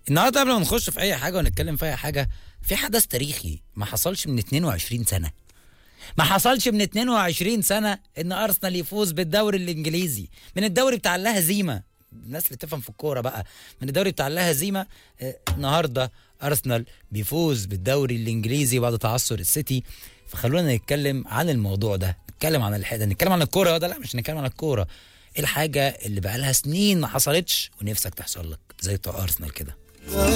النهارده قبل ما نخش في اي حاجه ونتكلم في اي حاجه في حدث تاريخي ما حصلش من 22 سنه ما حصلش من 22 سنه ان ارسنال يفوز بالدوري الانجليزي من الدوري بتاع اللا هزيمه الناس اللي تفهم في الكوره بقى من الدوري بتاع اللا هزيمه آه، النهارده ارسنال بيفوز بالدوري الانجليزي بعد تعثر السيتي فخلونا نتكلم عن الموضوع ده نتكلم عن الحقيقه نتكلم عن الكوره ده لا مش نتكلم عن الكوره ايه الحاجه اللي بقالها سنين ما حصلتش ونفسك تحصل لك زي بتوع ارسنال كده